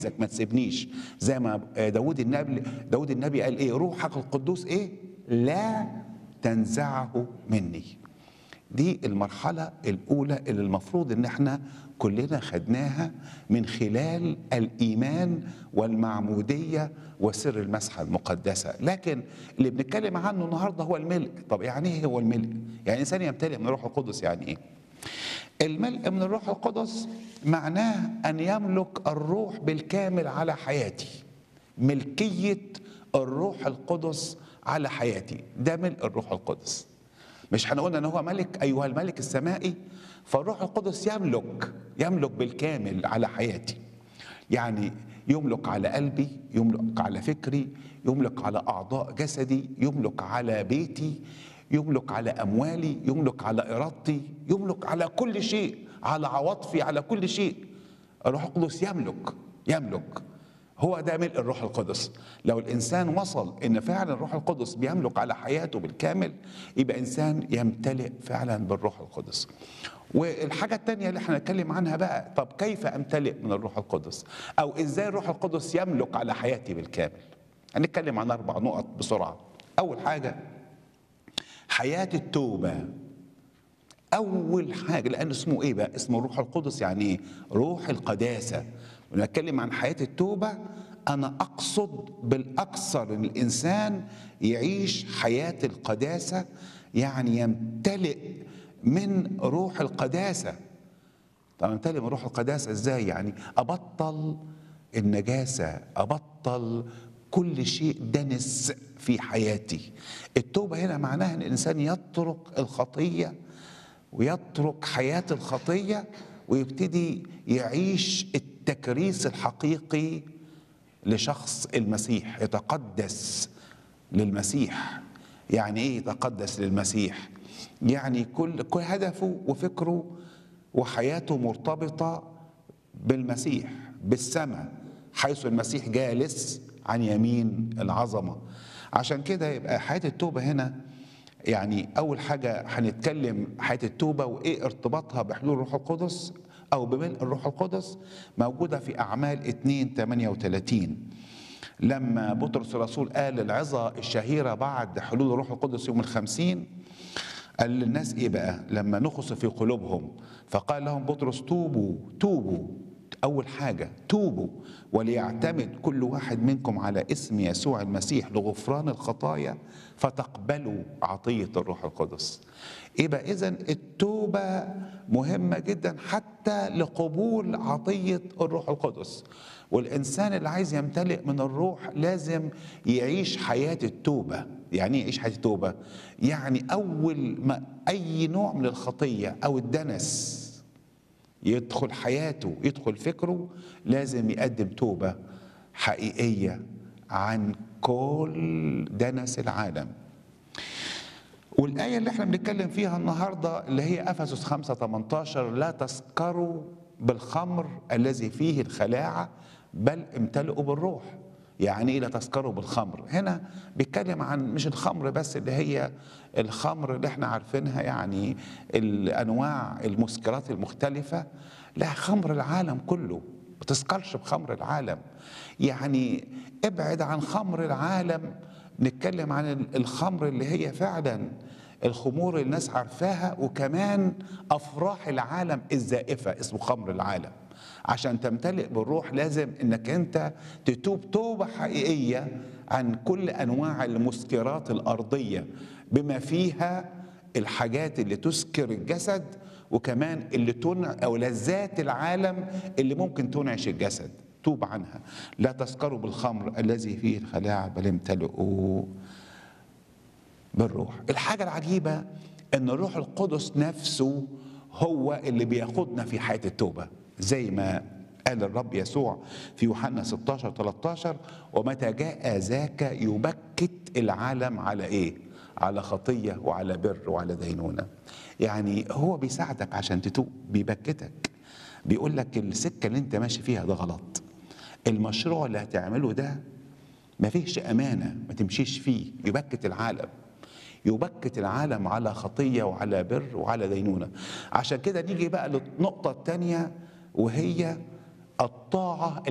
عايزك ما تسيبنيش زي ما داود النبي داود النبي قال ايه روحك القدوس ايه لا تنزعه مني دي المرحلة الأولى اللي المفروض إن احنا كلنا خدناها من خلال الإيمان والمعمودية وسر المسحة المقدسة لكن اللي بنتكلم عنه النهاردة هو الملء طب يعني إيه هو الملء؟ يعني إنسان يمتلئ من الروح القدس يعني إيه؟ الملء من الروح القدس معناه أن يملك الروح بالكامل على حياتي ملكية الروح القدس على حياتي ده ملء الروح القدس مش هنقول ان هو ملك ايها الملك السمائي فالروح القدس يملك يملك بالكامل على حياتي يعني يملك على قلبي يملك على فكري يملك على اعضاء جسدي يملك على بيتي يملك على اموالي يملك على ارادتي يملك على كل شيء على عواطفي على كل شيء الروح القدس يملك يملك هو ده ملء الروح القدس لو الانسان وصل ان فعلا الروح القدس بيملك على حياته بالكامل يبقى انسان يمتلئ فعلا بالروح القدس والحاجة التانية اللي احنا نتكلم عنها بقى طب كيف امتلئ من الروح القدس او ازاي الروح القدس يملك على حياتي بالكامل هنتكلم عن اربع نقط بسرعة اول حاجة حياة التوبة اول حاجة لان اسمه ايه بقى اسمه الروح القدس يعني ايه روح القداسة ونتكلم عن حياة التوبة أنا أقصد بالأكثر إن الإنسان يعيش حياة القداسة يعني يمتلئ من روح القداسة طب يمتلئ من روح القداسة إزاي يعني أبطل النجاسة أبطل كل شيء دنس في حياتي التوبة هنا معناها أن الإنسان يترك الخطية ويترك حياة الخطية ويبتدي يعيش التكريس الحقيقي لشخص المسيح يتقدس للمسيح يعني ايه يتقدس للمسيح يعني كل كل هدفه وفكره وحياته مرتبطه بالمسيح بالسماء حيث المسيح جالس عن يمين العظمه عشان كده يبقى حياه التوبه هنا يعني اول حاجه هنتكلم حياه التوبه وايه ارتباطها بحلول الروح القدس أو بملء الروح القدس موجودة في أعمال 2 38 لما بطرس الرسول قال العظة الشهيرة بعد حلول الروح القدس يوم الخمسين قال للناس إيه بقى لما نخص في قلوبهم فقال لهم بطرس توبوا توبوا أول حاجة توبوا وليعتمد كل واحد منكم على اسم يسوع المسيح لغفران الخطايا فتقبلوا عطية الروح القدس يبقى إذا التوبة مهمة جدا حتى لقبول عطية الروح القدس والإنسان اللي عايز يمتلئ من الروح لازم يعيش حياة التوبة يعني ايه يعيش حياة التوبة؟ يعني أول ما أي نوع من الخطية أو الدنس يدخل حياته يدخل فكره لازم يقدم توبة حقيقية عن كل دنس العالم والآية اللي احنا بنتكلم فيها النهاردة اللي هي أفسس 5 18 لا تسكروا بالخمر الذي فيه الخلاعة بل امتلئوا بالروح يعني ايه لا تسكروا بالخمر هنا بيتكلم عن مش الخمر بس اللي هي الخمر اللي احنا عارفينها يعني الانواع المسكرات المختلفه لا خمر العالم كله ما تسكرش بخمر العالم يعني ابعد عن خمر العالم نتكلم عن الخمر اللي هي فعلا الخمور اللي الناس عارفاها وكمان افراح العالم الزائفه اسمه خمر العالم عشان تمتلئ بالروح لازم انك انت تتوب توبه حقيقيه عن كل انواع المسكرات الارضيه بما فيها الحاجات اللي تسكر الجسد وكمان اللي تنع او لذات العالم اللي ممكن تنعش الجسد توب عنها لا تسكروا بالخمر الذي فيه الخلاعة بل امتلئوا بالروح الحاجة العجيبة ان الروح القدس نفسه هو اللي بياخدنا في حياة التوبة زي ما قال الرب يسوع في يوحنا 16 13 ومتى جاء ذاك يبكت العالم على ايه؟ على خطية وعلى بر وعلى دينونة يعني هو بيساعدك عشان تتوب بيبكتك بيقول لك السكة اللي انت ماشي فيها ده غلط المشروع اللي هتعمله ده ما فيهش أمانة ما تمشيش فيه يبكت العالم يبكت العالم على خطية وعلى بر وعلى دينونة عشان كده نيجي بقى للنقطة الثانية وهي الطاعة